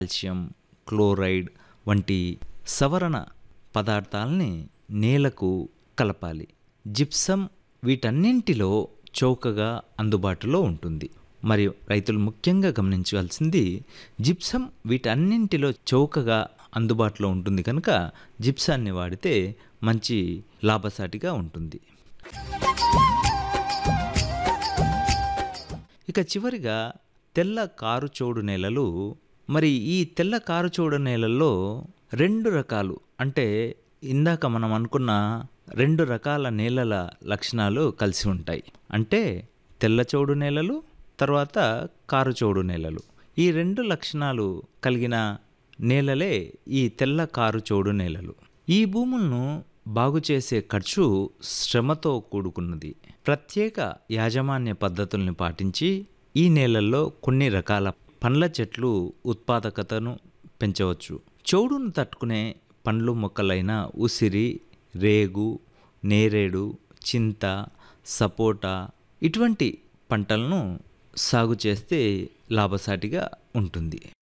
calcium chloride వంటి సవరణ పదార్థాలని నేలకు కలపాలి జిప్సం వీటన్నింటిలో చౌకగా అందుబాటులో ఉంటుంది మరియు రైతులు ముఖ్యంగా గమనించవలసింది జిప్సం వీటన్నింటిలో చౌకగా అందుబాటులో ఉంటుంది కనుక జిప్సాన్ని వాడితే మంచి లాభసాటిగా ఉంటుంది ఇక చివరిగా తెల్ల కారుచోడు నేలలు మరి ఈ తెల్ల కారుచోడు నేలల్లో రెండు రకాలు అంటే ఇందాక మనం అనుకున్న రెండు రకాల నేలల లక్షణాలు కలిసి ఉంటాయి అంటే తెల్లచోడు నేలలు తర్వాత కారుచోడు నేలలు ఈ రెండు లక్షణాలు కలిగిన నేలలే ఈ తెల్ల కారుచోడు నేలలు ఈ భూములను బాగు చేసే ఖర్చు శ్రమతో కూడుకున్నది ప్రత్యేక యాజమాన్య పద్ధతుల్ని పాటించి ఈ నేలల్లో కొన్ని రకాల పండ్ల చెట్లు ఉత్పాదకతను పెంచవచ్చు చౌడును తట్టుకునే పండ్లు మొక్కలైన ఉసిరి రేగు నేరేడు చింత సపోటా ఇటువంటి పంటలను సాగు చేస్తే లాభసాటిగా ఉంటుంది